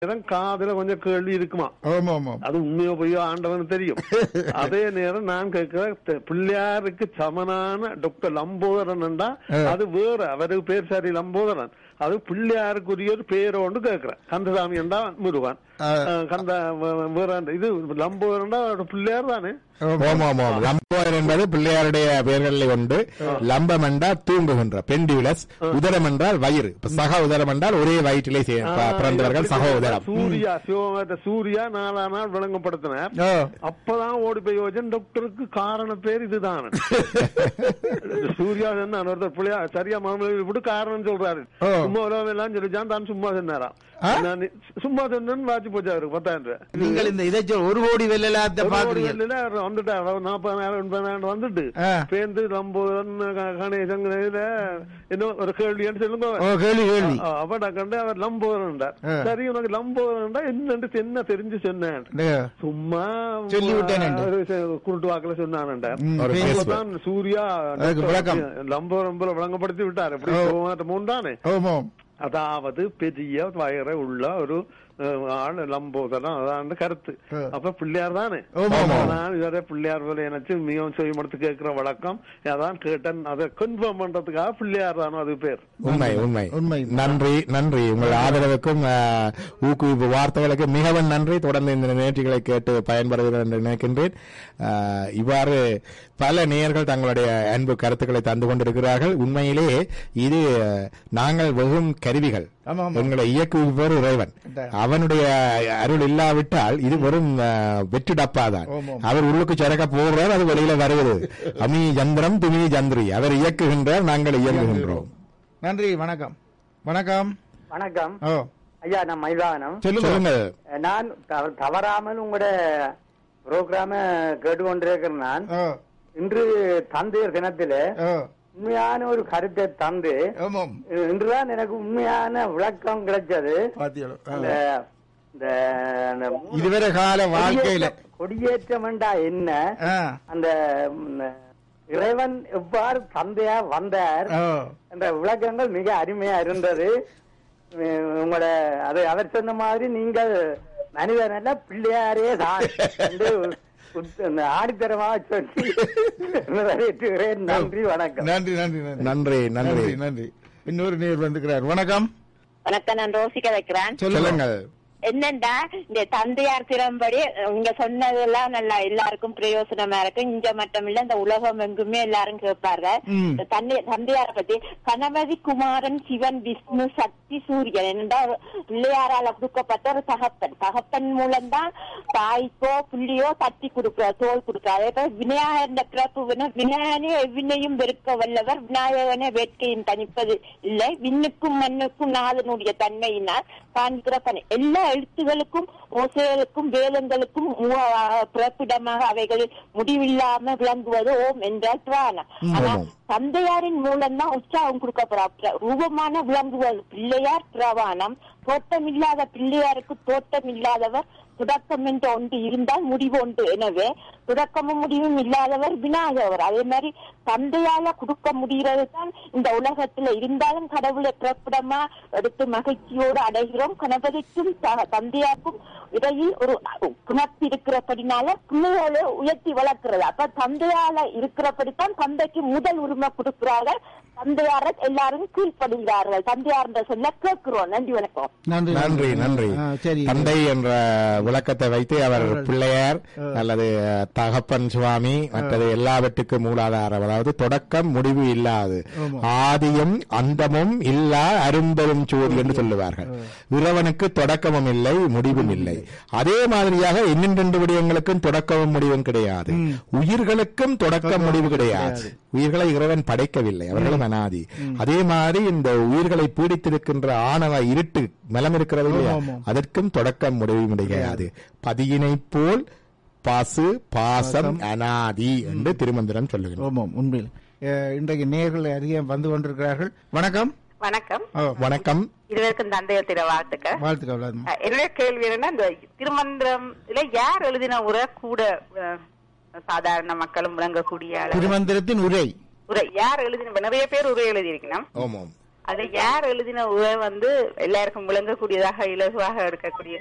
நேரம் காதுல கொஞ்சம் கேள்வி இருக்குமா ஆமா ஆமா அது உண்மையோ பொய்யோ ஆண்டவனுக்கு தெரியும் அதே நேரம் நான் கேட்கிற த- பிள்ளையாருக்கு சமனான டாக்டர் லம்போதரன் அது வேற அவருக்கு பேர் சரி லம்போதரன் அது பிள்ளையாருக்குரிய ஒரு பேரோண்டு கேட்கிறேன் கந்தசாமி என்றா முருகன் அஹ் கந்த வ- வேற இது லம்போதரன்டா அவரோட பிள்ளையார் தானே ஓம் ஓம் ஓம் லம்போதர் என்பது பிள்ளையாருடைய பெயர்களில் உண்டு லம்பம் என்றால் தூங்குகின்ற பெண்டியுலஸ் உதரம் என்றால் வயிறு இப்ப சக உதரம் என்றால் ஒரே வயிற்றிலே சே- ப- பிறந்தவர்கள் சக உதரம் சூர்யா சிவமாட்ட சூர்யா நாலா நாள் விளங்கப்படுத்தினார் ஓ அப்பதான் ஓடி போய் யோஜன் டாக்டருக்கு காரண பேர் இதுதான் சூர்யா என்ன ஒருத்தர் பிள்ளையா சரியா மாமலை விட்டு காரணம் சொல்றாரு ஓ. சும்மா உலகம் எல்லாம் சொல்லிச்சான் தான் சும்மா சொன்னாராம் ஆ? நான் சும்மா சொன்னு வாச்சு போச்சு அவருக்கு பத்தாயிரம் ரூபாய் நீங்கள் இந்த இதை சொல் ஒரு கோடி வெள்ளலாத்த ஒரு பாக்குறீங்க வெளியில அவர் வந்துட்டார் அவர் நாற்பதாயிரம் எண்பதாயிரம் வந்துட்டு ஆ. பேருந்து லம்போதன் க- கணேசன் இதுல இன்னும் ஒரு கேள்வின்னு சொல்லுங்க ஓ கேள்வி கேள்வி அவட கண்டு அவர் லம்போதன் ஆ. சரி உனக்கு லம்போதன் என்னன்னு என்ன தெரிஞ்சு சொன்னேன் டே, சும்மா சொல்லி விட்டேனேண்டு. ஒரு செ- குருட்டு வாக்குல சொன்னான்டா ம், ஒரு பேசி- பேசுவார். அப்பதான் சூர்யா அதுக்கு விளக்கம். லம்ப ரொம்ப விளங்கப்படுத்தி விட்டார் எப்படி ஓ. சிவமாட்ட மூன்றானே ஆமா அதாவது பெரிய வயரை உள்ள ஒரு அஹ், ஆள் லம்போதரம் அதான் கருத்து ஆ. அப்ப பிள்ளையார் தானே ஆமா, ஆமா. நான் இதுவரை பிள்ளையார் போல நினைச்சு மிகவும் செய்யமடுத்து கேட்கிற வழக்கம் அதான் கேட்டேன் அதை கன்ஃபார்ம் பண்றதுக்காக பிள்ளையார் தானோ அது பேர் உண்மை உண்மை உண்மை. நன்றி நன்றி உங்கள் ஆதரவுக்கும் ஆஹ், ஊக்குவிப்பு வார்த்தைகளுக்கு மிகவும் நன்றி தொடர்ந்து இந்த நிகழ்ச்சிகளை கேட்டு பயன்படுகிறேன் என்று நினைக்கின்றேன் ஆஹ், இவ்வாறு பல நேயர்கள் தங்களுடைய அன்பு கருத்துக்களை தந்து கொண்டிருக்கிறார்கள் உண்மையிலே இது அஹ், நாங்கள் வெறும் கருவிகள் ஆமா, ஆமா. எங்களை இயக்குபவர் இறைவன் அவனுடைய அருள் இல்லாவிட்டால் இது வெறும் ஆஹ், வெற்று டப்பாதான் ஆமா, ஆமா. அவர் உள்ளுக்கு சரக்க போடுறார் அது வெளியில வருகிறது அமி ஜந்திரம் துமி ஜந்திரி அவர் இயக்குகின்றார் நாங்கள் இயங்குகின்றோம் நன்றி வணக்கம் வணக்கம் வணக்கம் ஓ ஐயா நான் மயிலானம் சொல்லுங்க சொல்லுங்க நான் தவ- தவறாமல் உங்களோட ப்ரோக்ராம கேட்டுக்கொண்டிருக்கிறேன் நான் ஓ இன்று தந்தையர் தினத்தில ஓ உண்மையான ஒரு கருத்தை தந்து ஆமாம் இன்றுதான் எனக்கு உண்மையான விளக்கம் கிடைச்சது பாத்தியாளோ இந்த இந்த அந்த மூணு இதுவரை கால வாழ்க்கையில கொடியேற்றம் கொடியேற்றம் என்றா என்ன ஆ, அந்த ம், இறைவன் எவ்வாறு தந்தையா வந்தார் ஓ என்ற விளக்கங்கள் மிக அருமையா இருந்தது உம், உங்களோட அது அவர் சொன்ன மாதிரி நீங்கள் மனிதன் அல்ல பிள்ளையாரே தான் என்று உத்- இந்த ஆணித்தரமாக சொல்லி வரவேற்றுகிறேன் நன்றி வணக்கம் நன்றி நன்றி நன்றி நன்றி நன்றி நன்றி நன்றி இன்னொரு நேர் வந்துக்கிறார் வணக்கம் வணக்கம் நான் ரோசிக்க வைக்கிறேன் சொல்லுங்க சொல்லுங்கள் என்னண்டா இந்த தந்தையார் திறம்படி நீங்க சொன்னதெல்லாம் நல்லா எல்லாருக்கும் பிரயோசனமா இருக்கு இங்க மட்டும் இல்ல இந்த உலகம் எங்குமே எல்லாரும் கேட்பாங்க ம். இந்த தந்தை தந்தையார பத்தி கணபதி குமாரன் சிவன் விஷ்ணு சக்தி சூரியன் என்றால் பிள்ளையாரால கொடுக்கப்பட்ட ஒரு தகப்பன் தகப்பன் மூலம்தான் தாய்க்கோ புள்ளியோ தட்டி கொடுக்கிற தோல் கொடுக்கிற அதே போல விநாயகர் பிறப்பு வின- விநாயகனே எவ்வினையும் வெறுக்க வல்லவர் விநாயகனே வேட்கையும் தணிப்பது இல்லை விண்ணுக்கும் மண்ணுக்கும் நாதனுடைய தன்மையினால் காண்கிற பணி எல்லா எழுத்துகளுக்கும் ஓசைகளுக்கும் வேதங்களுக்கும் மூ- பிறப்பிடமாக அவைகள் முடிவில்லாம விளங்குவது ஓம் என்றால் பிராணம் ஆனா ஆமாம். தந்தையாரின் மூலம்தான் உற்சாகம் கொடுக்கப்படுற ரூபமான விளங்குவது பிள்ளையார் பிரவானம் தோட்டம் இல்லாத பிள்ளையாருக்கு தோட்டம் இல்லாதவர் தொடக்கம் என்று ஒன்று இருந்தால் முடிவு ஒன்று எனவே தொடக்கமும் முடிவும் இல்லாதவர் விநாயகர் அதே மாதிரி தந்தையால கொடுக்க முடிகிறது தான் இந்த உலகத்துல இருந்தாலும் கடவுளை பிறப்பிடமா எடுத்து மகிழ்ச்சியோடு அடைகிறோம் கணபதிக்கும் த- தந்தையாருக்கும் இடையில் ஒரு குணத்து இருக்கிறபடினால பிள்ளைகளை உயர்த்தி வளர்க்கிறது அப்ப தந்தையால இருக்கிறபடித்தான் தந்தைக்கு முதல் உரிமை கொடுக்கிறார்கள் தந்தையார எல்லாரும் கீழ்ப்படுகிறார்கள் தந்தையார் என்ற சொல்ல கேட்கிறோம் நன்றி வணக்கம் நன்றி நன்றி நன்றி ஆ, சரி தந்தை என்ற விளக்கத்தை வைத்து அவர் பிள்ளையார் அல்லது தகப்பன் சுவாமி மற்றது எல்லாவற்றுக்கும் மூலாதாரம் அதாவது தொடக்கம் முடிவு இல்லாது ஆதியும் அந்தமும் இல்லா அரும்பெரும் சோதி என்று சொல்லுவார்கள் இறைவனுக்கு தொடக்கமும் இல்லை முடிவும் இல்லை அதே மாதிரியாக இன்னிரண்டு விடயங்களுக்கும் தொடக்கமும் முடிவும் கிடையாது உயிர்களுக்கும் தொடக்கம் முடிவு கிடையாது உயிர்களை இறைவன் படைக்கவில்லை அவர்களும் அனாதி அதே மாதிரி இந்த உயிர்களை பீடித்திருக்கின்ற ஆணவ இருட்டு மலம் இருக்கிறது இல்லையா அதற்கும் தொடக்கம் முடிவும் கிடையாது பதியினை போல் பசு பாசம் அனாதி என்று திருமந்திரம் சொல்லுகிறோம் ஆமாம் உண்மையில் அஹ், இன்றைக்கு நேர்கள் அதிகம் வந்து கொண்டிருக்கிறார்கள் வணக்கம் வணக்கம் ஓ, வணக்கம் இருவருக்கும் தந்தையர் தின வாழ்த்துக்கள் வாழ்த்துக்கள் ஆத்மா. அஹ் என்னுடைய கேள்வி என்னன்னா இந்த திருமந்திரம் இல்ல யார் எழுதின உரை கூட அஹ், சாதாரண மக்களும் விளங்கக்கூடிய அளவு திருமந்திரத்தின் உரை உரை யார் எழுதின நிறைய பேர் உரை எழுதியிருக்கணும் ஓமோம் அதை யார் எழுதின உரை வந்து எல்லாருக்கும் விளங்கக்கூடியதாக இலகுவாக இருக்கக்கூடிய